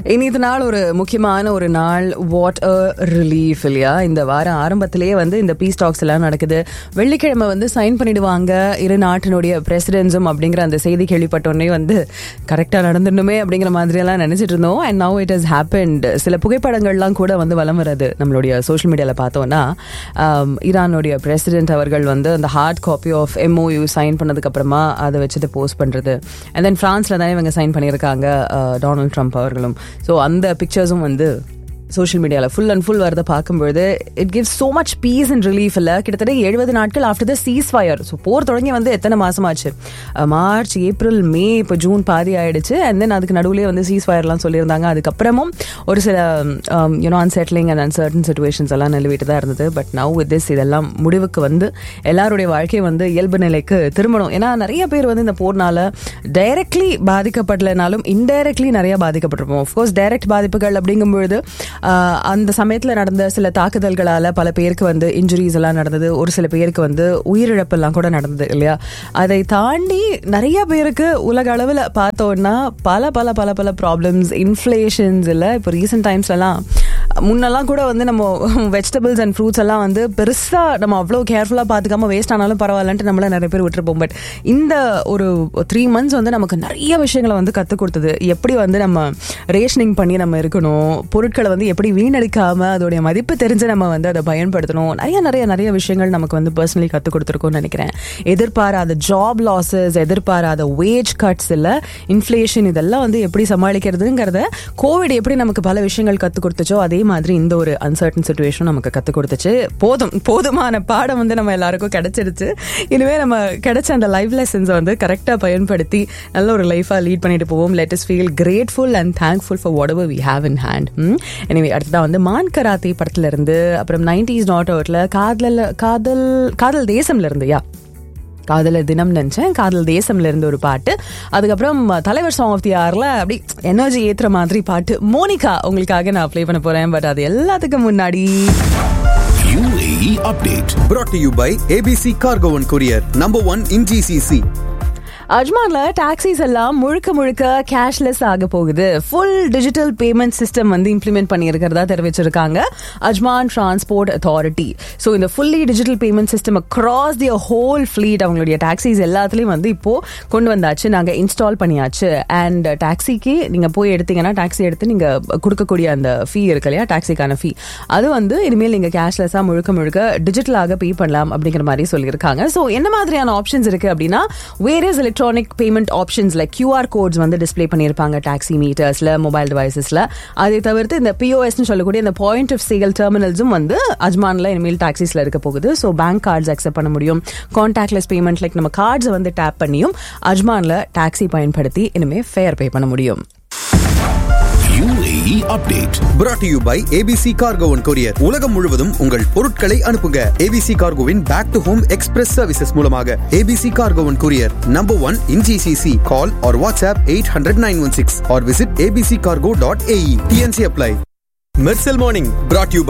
இன்னைக்கு நாள் ஒரு முக்கியமான ஒரு நாள் வாட் அ ரிலீஃப் இல்லையா இந்த வாரம் ஆரம்பத்திலேயே வந்து இந்த பீஸ் டாக்ஸ் எல்லாம் நடக்குது வெள்ளிக்கிழமை வந்து சைன் பண்ணிடுவாங்க இரு நாட்டினுடைய பிரசிடென்ட்ஸும் அப்படிங்கிற அந்த செய்தி கேள்விப்பட்டோடனே வந்து கரெக்டாக நடந்துடணுமே அப்படிங்கிற மாதிரி எல்லாம் நினைச்சிட்டு இருந்தோம் and now it has happened சில புகைப்படங்கள்லாம் கூட வந்து வலம் வருது நம்மளுடைய சோஷியல் மீடியாவில் பார்த்தோம்னா ஆம், ஈரானுடைய பிரசிடென்ட் அவர்கள் வந்து அந்த hard copy of MOU sign பண்ணதுக்கு அப்புறமா அதை வச்சுட்டு போஸ்ட் பண்றது அண்ட் தென் பிரான்ஸ்ல தானே இவங்க சைன் பண்ணியிருக்காங்க அஹ், டொனால்ட் ட்ரம்ப் அவர்களும் ஸோ அந்த பிக்சர்ஸும் வந்து சோஷியல் மீடியாவில் ஃபுல் அண்ட் ஃபுல் வரதை பார்க்கும்பொழுது it gives so much peace and relief இல்லை கிட்டத்தட்ட எழுபது நாட்கள் after the ceasefire so போர் தொடங்கி வந்து எத்தனை மாசமாச்சு அஹ், மார்ச் ஏப்ரல் மே இப்போ ஜூன் பாதி ஆயிடுச்சு அண்ட் தென் அதுக்கு நடுவுலேயே வந்து சீஸ் ஃபயர்லாம் சொல்லியிருந்தாங்க அதுக்கப்புறமும் ஒரு சில you know unsettling and uncertain situations எல்லாம் நிலவிட்டு தான் இருந்தது பட் நவ் வித் திஸ் இதெல்லாம் முடிவுக்கு வந்து எல்லாருடைய வாழ்க்கை வந்து இயல்பு நிலைக்கு திரும்பணும் ஏன்னா நிறைய பேர் வந்து இந்த போர்னால டைரக்ட்லி பாதிக்கப்படலைனாலும் இன்டைரக்ட்லி நிறைய பாதிக்கப்பட்டிருப்போம் ஆஃப்கோர்ஸ் டைரக்ட் பாதிப்புகள் அப்படிங்கும்பொழுது ஆஹ், அந்த சமயத்தில் நடந்த சில தாக்குதல்களால பல பேருக்கு வந்து இன்ஜுரிஸ் எல்லாம் நடந்தது ஒரு சில பேருக்கு வந்து உயிரிழப்பு எல்லாம் கூட நடந்தது இல்லையா அதை தாண்டி நிறைய பேருக்கு உலக அளவில் பார்த்தோம்னா பல பல பல பல ப்ராப்ளம்ஸ் இன்ஃப்ளேஷன்ஸ் இல்லை இப்போ ரீசெண்ட் டைம்ஸ்லாம் முன்னெல்லாம் கூட வந்து நம்ம வெஜிடபிள்ஸ் அண்ட் ஃப்ரூட்ஸ் எல்லாம் வந்து பெருசா நம்ம அவ்வளோ கேர்ஃபுல்லாக பார்த்துக்காம வேஸ்ட் ஆனாலும் பரவாயில்லன்ட்டு நம்மள நிறைய பேர் விட்டுருப்போம் பட் இந்த ஒரு த்ரீ மந்த்ஸ் வந்து நமக்கு நிறைய விஷயங்களை வந்து கற்றுக் கொடுத்தது எப்படி வந்து நம்ம ரேஷனிங் பண்ணி நம்ம இருக்கணும் பொருட்களை வந்து எப்படி வீணடிக்காம அதோடைய மதிப்பு தெரிஞ்சு நம்ம வந்து அதை பயன்படுத்தணும் நிறைய நிறைய நிறைய விஷயங்கள் நமக்கு வந்து பர்சனலி கற்றுக் கொடுத்துருக்கோம்னு நினைக்கிறேன் எதிர்பாராத ஜாப் லாஸஸ் எதிர்பாராத வேஜ் கட்ஸ் இல்லை இன்ஃப்ளேஷன் இதெல்லாம் வந்து எப்படி சமாளிக்கிறதுங்கிறத கோவிட் எப்படி நமக்கு பல விஷயங்கள் கற்றுக் கொடுத்துச்சோ அதே மாதிரி இந்த ஒரு அன்சர்டன் சுச்சுவேஷனும் நமக்கு கற்றுக் கொடுத்துச்சு போதும் போதுமான பாடம் வந்து நம்ம எல்லாருக்கும் கிடைச்சிருச்சு இனிமே நம்ம கிடைச்ச அந்த லைஃப் லெசன்ஸை வந்து கரெக்டாக பயன்படுத்தி நல்ல ஒரு லைஃபாக லீட் பண்ணிட்டு போவோம் let us feel grateful and thankful for whatever we have in hand எனவே அடுத்ததான் வந்து மான் கராத்தே படத்துல இருந்து அப்புறம் நைன்டிஸ் நாட் அவுட்ல காதல் காதல் காதல் தேசம்ல இருந்து யா காதலர் தினம் நினைச்சேன் காதல் தேசம்ல இருந்து ஒரு பாட்டு அதுக்கப்புறம் தலைவர் சாங் ஆஃப் தி ஆர்ல அப்படி எனர்ஜி ஏத்துற மாதிரி பாட்டு மோனிகா உங்களுக்காக நான் ப்ளே பண்ண போறேன் பட் அது எல்லாத்துக்கும் முன்னாடி UAE update. brought to you by ABC Cargo and Courier, number one in GCC. அஜ்மான்ல டாக்ஸிஸ் எல்லாம் முழுக்க முழுக்க கேஷ்லெஸ் ஆக போகுது ஃபுல் டிஜிட்டல் பேமெண்ட் சிஸ்டம் வந்து இம்ப்ளிமெண்ட் பண்ணியிருக்கிறதா தெரிவிச்சிருக்காங்க அஜ்மான் டிரான்ஸ்போர்ட் அத்தாரிட்டி ஸோ இந்த fully digital payment system across the whole fleet அவங்களுடைய டாக்ஸிஸ் எல்லாத்துலயும் வந்து இப்போ கொண்டு வந்தாச்சு நாங்க இன்ஸ்டால் பண்ணியாச்சு அண்ட் டாக்ஸிக்கு நீங்க போய் எடுத்தீங்கன்னா டாக்ஸி எடுத்து நீங்க கொடுக்கக்கூடிய அந்த ஃபீ இருக்கு இல்லையா டாக்ஸிக்கான ஃபீ அது வந்து இனிமேல் நீங்க கேஷ்லெஸ்ஸா முழுக்க முழுக்க டிஜிட்டலாக பே பண்ணலாம் அப்படிங்கிற மாதிரி சொல்லியிருக்காங்க ஸோ என்ன மாதிரியான ஆப்ஷன்ஸ் இருக்கு அப்படின்னா various electronic payment options like QR codes வந்து டிஸ்ப்ளே பண்ணியிருப்பாங்க டாக்ஸி மீட்டர்ஸ்ல மொபைல் டிவைசஸ்ல அதை தவிர்த்து இந்த பிஓஎஸ்னு சொல்லக்கூடிய இந்த பாயிண்ட் ஆஃப் சேல் டெர்மினல்ஸும் வந்து அஜ்மான்ல இனிமேல் டாக்ஸிஸ்ல இருக்க போகுது ஸோ பேங்க் கார்ட்ஸ் அக்செப்ட் பண்ண முடியும் கான்டாக்ட்லெஸ் பேமெண்ட் லைக் நம்ம கார்ட்ஸை வந்து டேப் பண்ணியும் அஜ்மான்ல டாக்ஸி பயன்படுத்தி இனிமே ஃபேர் பே பண்ண முடியும் UAE update. brought to you by ABC Cargo and Courier. உலகம் முழுவதும் உங்கள் பொருட்களை அனுப்புங்க ABC Cargoவின் back to home express services மூலமாக ABC Cargo and Courier, number one in GCC. Call or WhatsApp 800-916 or visit abccargo.ae. TNC apply. Mercel Morning, brought to you by